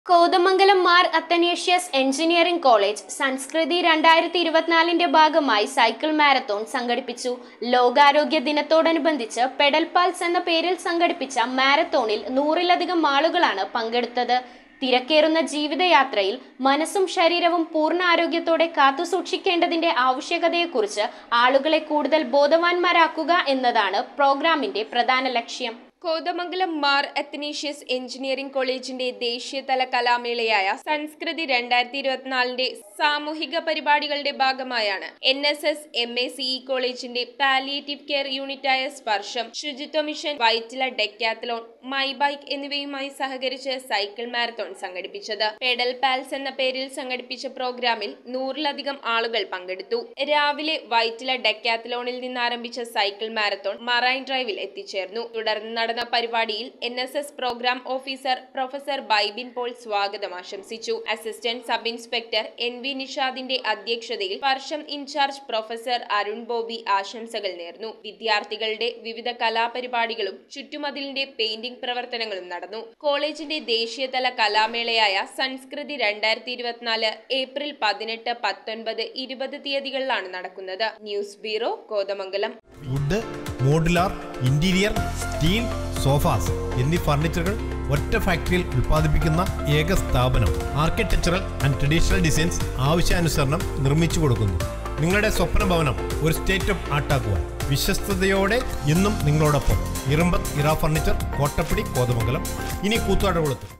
Kothamangalam Mar Athanasius engineering college Samskrithi രണ്ടായിരത്തി ഇരുപത്തിനാലിന്റെ ഭാഗമായി സൈക്കിൾ മാരത്തോൺ സംഘടിപ്പിച്ചു ലോകാരോഗ്യ ദിനത്തോടനുബന്ധിച്ച് പെഡൽ പാൽസ് എന്ന പേരിൽ സംഘടിപ്പിച്ച മാരത്തോണിൽ നൂറിലധികം ആളുകളാണ് പങ്കെടുത്തത് തിരക്കേറുന്ന ജീവിതയാത്രയിൽ മനസ്സും ശരീരവും പൂർണ്ണ ആരോഗ്യത്തോടെ കാത്തുസൂക്ഷിക്കേണ്ടതിന്റെ ആവശ്യകതയെക്കുറിച്ച് ആളുകളെ കൂടുതൽ ബോധവാന്മാരാക്കുക എന്നതാണ് പ്രോഗ്രാമിന്റെ പ്രധാന ലക്ഷ്യം കോതമംഗലം മാർ അത്തനീഷ്യസ് എഞ്ചിനീയറിംഗ് കോളേജിന്റെ ദേശീയതല കലാമേളയായ സംസ്കൃതി രണ്ടായിരത്തി ഇരുപത്തിനാലിന്റെ സാമൂഹിക പരിപാടികളുടെ ഭാഗമായാണ് N S S M A CE കോളേജിന്റെ പാലിയേറ്റീവ് കെയർ യൂണിറ്റായ Sparsham Suchitwa mission Vyttila Decathlon My Bike എന്നിവയുമായി സഹകരിച്ച് സൈക്കിൾ മാരത്തോൺ സംഘടിപ്പിച്ചത് പെഡൽ പാൽസ് എന്ന പേരിൽ സംഘടിപ്പിച്ച പ്രോഗ്രാമിൽ നൂറിലധികം ആളുകൾ പങ്കെടുത്തു രാവിലെ വൈറ്റില ഡെക്കാത്തലോണിൽ നിന്ന് ആരംഭിച്ച സൈക്കിൾ മാരത്തോൺ മറൈൻ ഡ്രൈവിൽ എത്തിച്ചേർന്നു തുടർന്ന് നടന്ന പരിപാടിയിൽ N S S programme officer professor Bibin Paul സ്വാഗതം ആശംസിച്ചു assistant sub inspector N V നിഷാദിന്റെ അധ്യക്ഷതയിൽ വർഷം ഇൻചാർജ് പ്രൊഫസർ അരുൺ ബോബി ആശംസകൾ നേർന്നു വിദ്യാർത്ഥികളുടെ വിവിധ കലാപരിപാടികളും ചുറ്റുമതിലിന്റെ പെയിന്റിംഗ് പ്രവർത്തനങ്ങളും നടന്നു കോളേജിന്റെ ദേശീയതല കലാമേളയായ സംസ്കൃതി രണ്ടായിരത്തി ഇരുപത്തിനാല് ഏപ്രിൽ പതിനെട്ട് പത്തൊൻപത് ഇരുപത് തീയതികളിലാണ് നടക്കുന്നത് news bureau Kothamangalam wood modular interior steel sofas എന്നീ ഫർണിച്ചറുകൾ ഒറ്റ ഫാക്ടറിയിൽ ഉൽപ്പാദിപ്പിക്കുന്ന ഏക സ്ഥാപനം ആർക്കിടെക്ചറൽ ആൻഡ് ട്രഡീഷണൽ ഡിസൈൻസ് ആവശ്യാനുസരണം നിർമ്മിച്ചു കൊടുക്കുന്നു നിങ്ങളുടെ സ്വപ്ന ഭവനം ഒരു സ്റ്റേറ്റ് ഓഫ് ആർട്ടാക്കുവാൻ വിശ്വസ്തയോടെ എന്നും നിങ്ങളോടൊപ്പം ഇറമ്പത്ത് ഇറ ഫർണിച്ചർ കോട്ടപ്പടി കോതമംഗലം ഇനി കൂത്താടുകുളത്ത്